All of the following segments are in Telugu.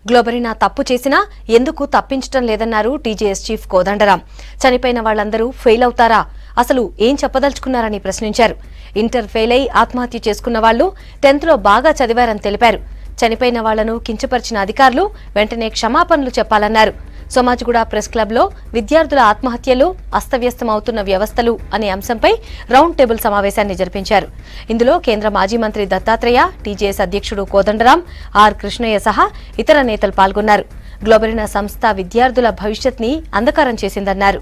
గ్లోబరీనా తప్పు చేసినా ఎందుకు తప్పించటం లేదన్నారు టీజేఎస్ చీఫ్ కోదండరాం చనిపోయిన వాళ్ళందరూ ఫెయిల్ అవుతారా అసలు ఏం చెప్పదలుచుకున్నారని ప్రశ్నించారు ఇంటర్ ఫెయిల్ అయి ఆత్మహత్య చేసుకున్న వాళ్లు టెన్త్లో బాగా చదివారని తెలిపారు చనిపోయిన వాళ్లను కించపరిచిన అధికారులు వెంటనే క్షమాపణలు చెప్పాలన్నారు సోమాజిగూడ ప్రెస్ క్లబ్లో విద్యార్థుల ఆత్మహత్యలు అస్తవ్యస్తమవుతున్న వ్యవస్థలు అనే అంశంపై రౌండ్ టేబుల్ సమావేశాన్ని జరిపించారు ఇందులో కేంద్ర మాజీ మంత్రి దత్తాత్రేయ టీజేఎస్ అధ్యక్షుడు కోదండరాం ఆర్ కృష్ణయ్య సహా ఇతర నేతలు పాల్గొన్నారు గ్లోబరినా సంస్థ విద్యార్థుల భవిష్యత్ని అంధకారం చేసిందన్నారు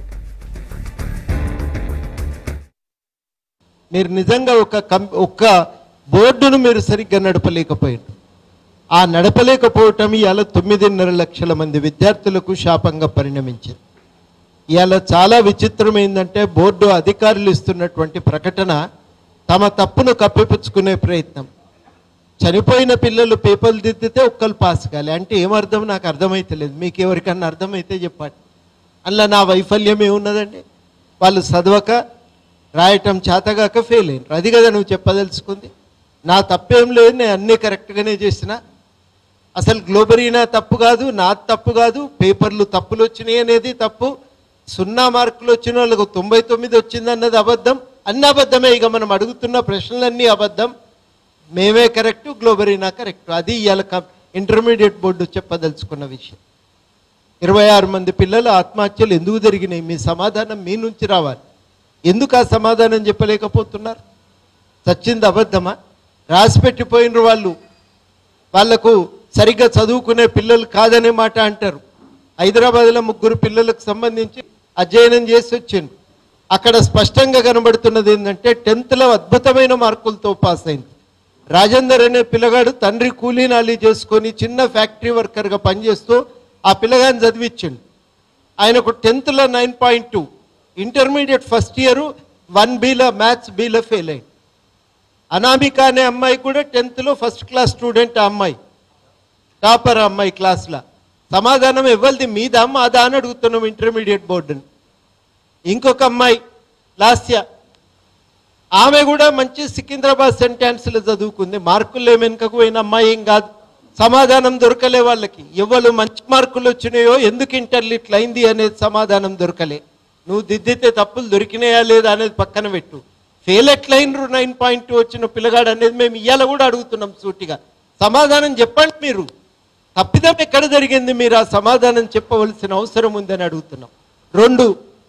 మీరు నిజంగా ఒక కం ఒక్క బోర్డును మీరు సరిగ్గా నడపలేకపోయారు ఆ నడపలేకపోవటం ఇవాళ తొమ్మిదిన్నర లక్షల మంది విద్యార్థులకు శాపంగా పరిణమించింది ఇవాళ చాలా విచిత్రం ఏంటంటే బోర్డు అధికారులు ఇస్తున్నటువంటి ప్రకటన తమ తప్పును కప్పిపుచ్చుకునే ప్రయత్నం చనిపోయిన పిల్లలు పేపర్లు దిద్దితే ఒక్కరు పాస్ కాలే అంటే ఏమర్థం నాకు అర్థమైతలేదు మీకు ఎవరికన్నా అర్థమైతే చెప్పండి అందులో నా వైఫల్యం ఏమున్నదండి వాళ్ళు చదవక రాయటం చేతగాక ఫెయిల్ అయినారు అది కదా నువ్వు చెప్పదలుచుకుంది నా తప్పేం లేదు నేను అన్నీ కరెక్ట్గానే చేసిన అసలు గ్లోబరీనా తప్పు కాదు నా తప్పు కాదు పేపర్లు తప్పులు వచ్చినాయి అనేది తప్పు సున్నా మార్కులు వచ్చిన వాళ్ళకు తొంభై తొమ్మిది వచ్చిందన్నది అబద్ధం అన్ని అబద్ధమే ఇక మనం అడుగుతున్న ప్రశ్నలన్నీ అబద్ధం మేమే కరెక్ట్ గ్లోబరీనా కరెక్ట్ అది ఇవాళ ఇంటర్మీడియట్ బోర్డు చెప్పదలుచుకున్న విషయం ఇరవై ఆరు మంది పిల్లలు ఆత్మహత్యలు ఎందుకు జరిగినాయి మీ సమాధానం మీ నుంచి రావాలి ఎందుకు ఆ సమాధానం చెప్పలేకపోతున్నారు చచ్చింది అబద్ధమా రాసి పెట్టిపోయిన వాళ్ళు వాళ్లకు సరిగ్గా చదువుకునే పిల్లలు కాదనే మాట అంటారు హైదరాబాద్లో ముగ్గురు పిల్లలకు సంబంధించి అధ్యయనం చేసి వచ్చిండు అక్కడ స్పష్టంగా కనబడుతున్నది ఏంటంటే టెన్త్లో అద్భుతమైన మార్కులతో పాస్ అయింది రాజేందర్ అనే పిల్లగాడు తండ్రి కూలీ నాలి చేసుకొని చిన్న ఫ్యాక్టరీ వర్కర్గా పనిచేస్తూ ఆ పిల్లగాని చదివించిండు ఆయనకు టెన్త్లో nine point two intermediate first year one బీలో మ్యాథ్స్ బీలో ఫెయిల్ అయింది అనామిక అనే అమ్మాయి కూడా టెన్త్లో ఫస్ట్ క్లాస్ స్టూడెంట్ ఆ అమ్మాయి టాపర్ ఆ అమ్మాయి క్లాస్లో సమాధానం ఇవ్వల్ది మీద మాదా అని అడుగుతున్నాం ఇంటర్మీడియట్ బోర్డుని ఇంకొక అమ్మాయి లాస్య ఆమె కూడా మంచి సికింద్రాబాద్ సెంటాన్స్లో చదువుకుంది మార్కులు వెనుకకు పోయిన అమ్మాయి ఏం కాదు సమాధానం దొరకలే వాళ్ళకి ఎవరు మంచి మార్కులు వచ్చినాయో ఎందుకు ఇంటర్లు ఇట్లా అయింది అనేది సమాధానం దొరకలే నువ్వు దిద్దితే తప్పులు దొరికినాయా లేదా అనేది పక్కన పెట్టు ఫెయిల్ ఎట్లయినరు నైన్ పాయింట్ టూ వచ్చిన పిల్లగాడు అనేది మేము ఇవాళ కూడా అడుగుతున్నాం సూటిగా సమాధానం చెప్పండి మీరు తప్పిదం ఎక్కడ జరిగింది మీరు ఆ సమాధానం చెప్పవలసిన అవసరం ఉందని అడుగుతున్నాం రెండు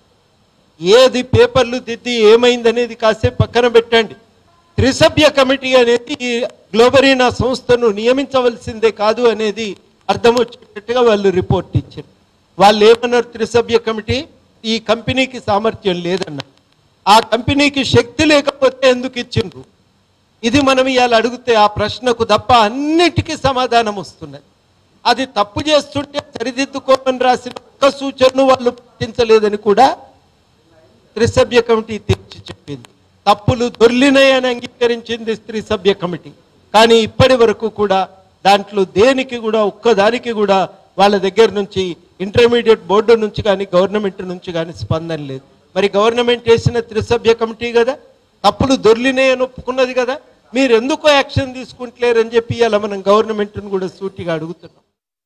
ఏది పేపర్లు దిద్ది ఏమైందనేది కాసేపు పక్కన పెట్టండి త్రిసభ్య కమిటీ అనేది ఈ గ్లోబరీనా సంస్థను నియమించవలసిందే కాదు అనేది అర్థం వచ్చేటట్టుగా వాళ్ళు రిపోర్ట్ ఇచ్చారు వాళ్ళు ఏమన్నారు త్రిసభ్య కమిటీ ఈ కంపెనీకి సామర్థ్యం లేదన్నారు ఆ కంపెనీకి శక్తి లేకపోతే ఎందుకు ఇచ్చిండ్రు ఇది మనం ఇవాళ అడిగితే ఆ ప్రశ్నకు తప్ప అన్నిటికీ సమాధానం వస్తున్నది అది తప్పు చేస్తుంటే సరిదిద్దుకోమని రాసిన ఒక్క సూచనను వాళ్ళు పాటించలేదని కూడా త్రిసభ్య కమిటీ తీర్చి చెప్పింది తప్పులు దొర్లినాయని అంగీకరించింది త్రిసభ్య కమిటీ కానీ ఇప్పటి వరకు కూడా దాంట్లో దేనికి కూడా ఒక్కదానికి కూడా వాళ్ళ దగ్గర నుంచి ఇంటర్మీడియట్ బోర్డు నుంచి కానీ గవర్నమెంట్ నుంచి కానీ స్పందన లేదు మరి గవర్నమెంట్ వేసిన త్రిసభ్య కమిటీ కదా తప్పులు దొర్లినాయని ఒప్పుకున్నది కదా మీరు ఎందుకో యాక్షన్ తీసుకుంటలేరని చెప్పి ఇలా మనం గవర్నమెంట్ను కూడా సూటిగా అడుగుతున్నాం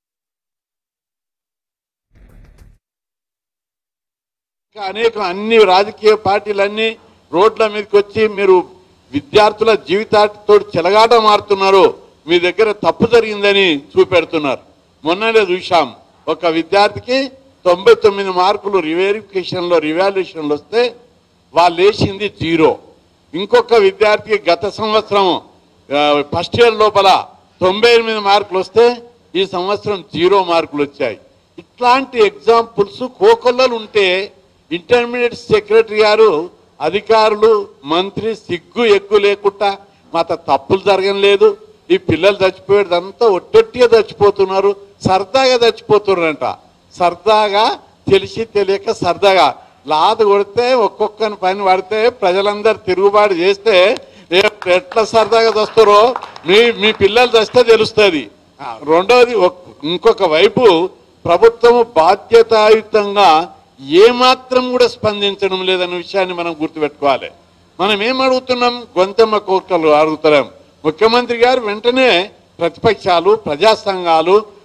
ఇంకా అనేక అన్ని రాజకీయ పార్టీలన్నీ రోడ్ల మీదకి వచ్చి మీరు విద్యార్థుల జీవితాలతో చెలగాట మారుతున్నారు మీ దగ్గర తప్పు జరిగిందని చూపెడుతున్నారు మొన్ననే చూశాం ఒక విద్యార్థికి తొంభై తొమ్మిది మార్కులు రివెరిఫికేషన్లో రివాల్యుయేషన్లు వస్తే వాళ్ళు వేసింది జీరో ఇంకొక విద్యార్థికి గత సంవత్సరం ఆ, ఫస్ట్ ఇయర్ లోపల తొంభై ఎనిమిది మార్కులు వస్తే ఈ సంవత్సరం జీరో మార్కులు వచ్చాయి ఇట్లాంటి ఎగ్జాంపుల్స్ కోకొల్లలు ఉంటే ఇంటర్మీడియట్ సెక్రటరీ గారు అధికారులు మంత్రి సిగ్గు ఎగ్గు లేకుండా మాత తప్పులు జరగలేదు ఈ పిల్లలు చచ్చిపోయేదంతా ఒట్టొట్టిగా చచ్చిపోతున్నారు సరదాగా చచ్చిపోతున్నారంట సరదాగా తెలిసి తెలియక సరదాగా లాత కొడితే ఒక్కొక్కని పని పడితే ప్రజలందరూ తిరుగుబాటు చేస్తే ఏ- ఎట్లా సరదాగా చస్తారో మీ మీ పిల్లలు చస్తే తెలుస్తుంది రెండవది ఒక్- ఇంకొక వైపు ప్రభుత్వం బాధ్యతాయుతంగా ఏమాత్రం కూడా స్పందించడం లేదన్న విషయాన్ని మనం గుర్తుపెట్టుకోవాలి మనం ఏం అడుగుతున్నాం గొంతమ్మ కోర్టులు అడుగుతున్నాం ముఖ్యమంత్రి గారు వెంటనే ప్రతిపక్షాలు ప్రజా సంఘాలు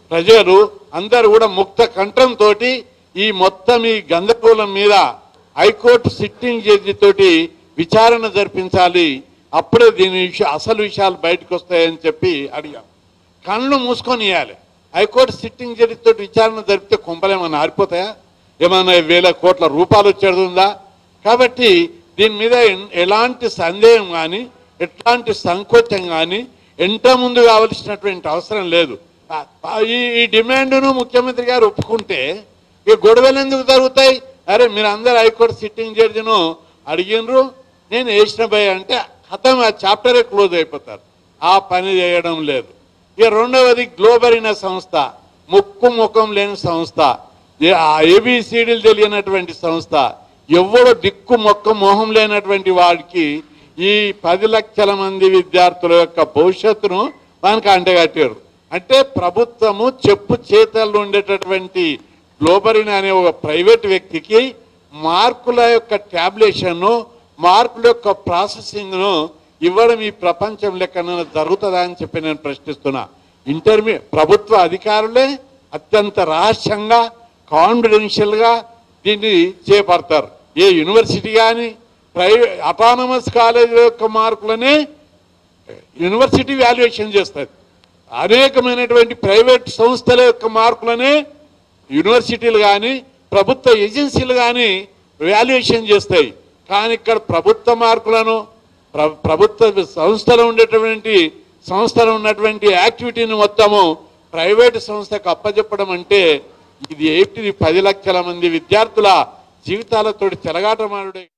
ప్రజలు అందరూ కూడా ముక్త కంఠంతో ఈ మొత్తం ఈ గందరగోళం మీద హైకోర్టు సిట్టింగ్ జడ్జి తోటి విచారణ జరిపించాలి అప్పుడే దీని విషయం అసలు విషయాలు బయటకు వస్తాయని చెప్పి అడిగాం కళ్ళు మూసుకొని ఇవ్వాలి హైకోర్టు సిట్టింగ్ జడ్జి తోటి విచారణ జరిపితే కొంపలేమన్నా ఆరిపోతాయా ఏమన్నా వేల కోట్ల రూపాయలు వచ్చేది ఉందా కాబట్టి దీని మీద ఎన్- ఎలాంటి సందేహం కానీ ఎట్లాంటి సంకోచం కానీ ఎంత ముందు కావలసినటువంటి అవసరం లేదు ఆ- ఆ- ఈ ఈ డిమాండ్ను ముఖ్యమంత్రి గారు ఒప్పుకుంటే ఈ గొడవలు ఎందుకు జరుగుతాయి అరే మీరు అందరు హైకోర్టు సిట్టింగ్ జడ్జిను అడిగినరు నేను వేసిన భయ అంటే హతం ఆ చాప్టరే క్లోజ్ అయిపోతారు ఆ పని చేయడం లేదు ఇక రెండవది గ్లోబరిన సంస్థ ముక్కు ముఖం లేని సంస్థ ఏ- ఆ ఏబిసిడీలు తెలియనటువంటి సంస్థ ఎవడో దిక్కు మొక్క మొహం లేనటువంటి వాడికి ఈ పది లక్షల మంది విద్యార్థుల యొక్క భవిష్యత్తును వానికి అంటగట్టారు అంటే ప్రభుత్వము చెప్పు చేతల్లో ఉండేటటువంటి గ్లోబరిన్ అనే ఒక ప్రైవేట్ వ్యక్తికి మార్కుల యొక్క ట్యాబ్లేషన్ను మార్కుల యొక్క ప్రాసెసింగ్ను ఇవ్వడం ఈ ప్రపంచం లెక్కన జరుగుతుందా అని చెప్పి నేను ప్రశ్నిస్తున్నా ఇంటర్మీ ప్రభుత్వ అధికారులే అత్యంత రహస్యంగా కాన్ఫిడెన్షియల్గా దీన్ని చేపడతారు ఏ యూనివర్సిటీ కానీ ప్రైవేట్ అటానమస్ కాలేజీల యొక్క మార్కులనే యూనివర్సిటీ వాల్యుయేషన్ చేస్తుంది అనేకమైనటువంటి ప్రైవేట్ సంస్థల యొక్క మార్కులనే యూనివర్సిటీలు కానీ ప్రభుత్వ ఏజెన్సీలు కానీ వాల్యుయేషన్ చేస్తాయి కానీ ఇక్కడ ప్రభుత్వ మార్కులను ప్ర- ప్రభుత్వ సంస్థలో ఉండేటువంటి సంస్థలో ఉన్నటువంటి యాక్టివిటీని మొత్తము ప్రైవేట్ సంస్థకు అప్పచెప్పడం అంటే ఇది ఏంటిది పది లక్షల మంది విద్యార్థుల జీవితాలతోటి చెలగాటమాడుడే